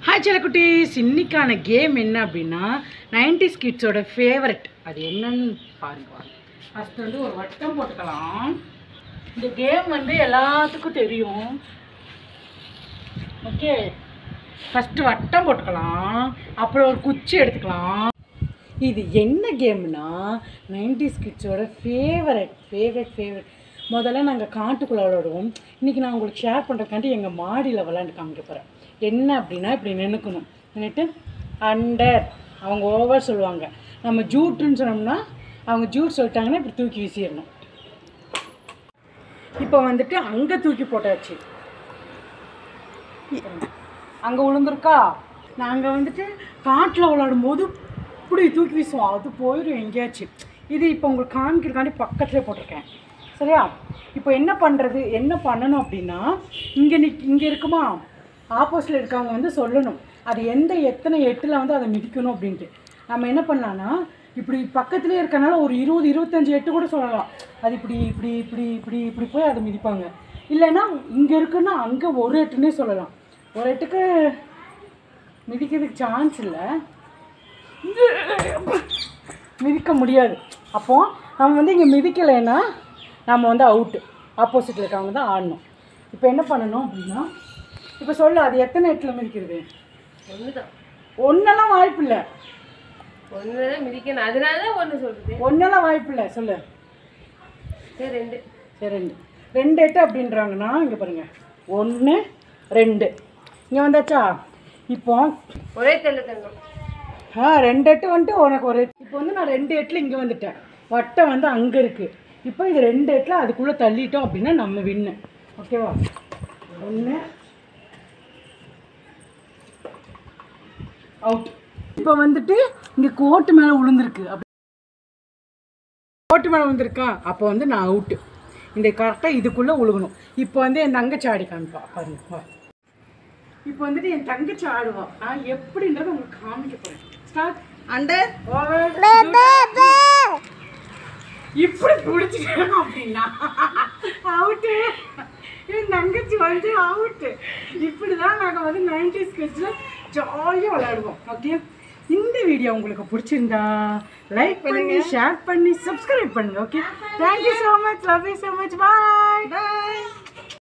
Hi செல்லக்குட்டீஸ் இன்னைக்கான game என்ன அப்படின்னா நைன்டிஸ் கிட்ஸோட ஃபேவரட் அது என்னன்னு பாருங்க ஃபஸ்ட் வந்து ஒரு வட்டம் போட்டுக்கலாம் இந்த கேம் வந்து எல்லாத்துக்கும் தெரியும் ஓகே ஃபஸ்ட்டு வட்டம் போட்டுக்கலாம் அப்புறம் ஒரு குச்சி எடுத்துக்கலாம் இது என்ன கேம்னா நைன்டிஸ் கிட்ஸோட ஃபேவரட் ஃபேவரட் ஃபேவரட் முதல்ல நாங்கள் காட்டுக்குள்ளே விளாடுவோம் இன்றைக்கி நான் உங்களுக்கு ஷேர் பண்ணுறதுக்காண்டி எங்கள் மாடியில் விளாண்டு காமிக்க போகிறேன் என்ன அப்படின்னா இப்படி நின்றுக்கணும் நின்றுட்டு அண்டர் அவங்க ஓவர் சொல்லுவாங்க நம்ம ஜூட்டுன்னு சொன்னோம்னா அவங்க ஜூட் சொல்லிட்டாங்கன்னா இப்படி தூக்கி வீசிடணும் இப்போ வந்துட்டு அங்கே தூக்கி போட்டாச்சு அங்கே விழுந்திருக்கா நாங்கள் வந்துட்டு காட்டில் விளாடும் போது இப்படி தூக்கி வீசுவோம் அது போயிடும் எங்கேயாச்சும் இது இப்போ உங்களுக்கு காமிக்கிறதுக்காண்டி பக்கத்துலேயே போட்டிருக்கேன் சரியா இப்போ என்ன பண்ணுறது என்ன பண்ணணும் அப்படின்னா இங்கே நிக் இங்கே இருக்குமா ஆப்போசிட்டில் இருக்கவங்க வந்து சொல்லணும் அது எந்த எத்தனை எட்டில் வந்து அதை மிதிக்கணும் அப்படின்ட்டு நம்ம என்ன பண்ணலான்னா இப்படி பக்கத்துலேயே இருக்கனால ஒரு இருபது இருபத்தஞ்சி எட்டு கூட சொல்லலாம் அது இப்படி இப்படி இப்படி இப்படி இப்படி போய் அதை மிதிப்பாங்க இல்லைன்னா இங்கே இருக்குன்னா அங்கே ஒரு எட்டுன்னே சொல்லலாம் ஒரு எட்டுக்கு மிதிக்கிறதுக்கு சான்ஸ் இல்லை மிதிக்க முடியாது அப்போது நம்ம வந்து இங்கே மிதிக்கலைன்னா நம்ம வந்து அவுட்டு ஆப்போசிட்டில் இருக்கவங்க தான் ஆடணும் இப்போ என்ன பண்ணணும் அப்படின்னா இப்போ சொல்லு அது எத்தனை எட்டில் மிதிக்கிறது ஒன்று தான் ஒன்றெல்லாம் வாய்ப்பு இல்லை ஒன்று தான் மிதிக்கணும் அதனால தான் ஒன்று சொல்கிறது ஒன்றெல்லாம் வாய்ப்பு இல்லை சொல்லு சரி ரெண்டு சரி ரெண்டு ரெண்டு எட்டு அப்படின்றாங்கன்னா இங்கே பாருங்கள் ஒன்று ரெண்டு இங்கே வந்தாச்சா இப்போ ஒரே தெல்ல தங்கம் ஆ ரெண்டு எட்டு வந்துட்டு உனக்கு ஒரு இப்போ வந்து நான் ரெண்டு எட்டில் இங்கே வந்துட்டேன் வட்டம் வந்து அங்கே இருக்குது இப்போ இது ரெண்டு எட்டில் அதுக்குள்ளே தள்ளிட்டோம் அப்படின்னா நம்ம வின்னு ஓகேவா ஒன்று அவுட் இப்போ வந்துட்டு இங்கே கோட்டு மேலே விழுந்திருக்கு அப்படி கோட்டு மேலே விழுந்திருக்கா அப்போ வந்து நான் அவுட்டு இந்த கரெக்டாக இதுக்குள்ளே உழுகணும் இப்போ வந்து என் தங்கச்சி ஆடி காமிப்பா பாருங்க வா. இப்போ வந்துட்டு என் தங்கச்சி ஆடுவா நான் எப்படின்றத உங்களுக்கு காமிக்க போறேன் ஸ்டார்ட் அண்டர் இப்படி பிடிச்சிட்டேன் அப்படின்னா அவுட்டு என் தங்கச்சி வந்து அவுட்டு இப்படி தான் நாங்கள் வந்து நைன்டி ஸ்கெட்சில் ஜாலியாக விளையாடுவோம் ஓகே இந்த வீடியோ உங்களுக்கு பிடிச்சிருந்தா லைக் பண்ணி ஷேர் பண்ணி சப்ஸ்கிரைப் பண்ணுங்க okay thank you so much love you so much bye bye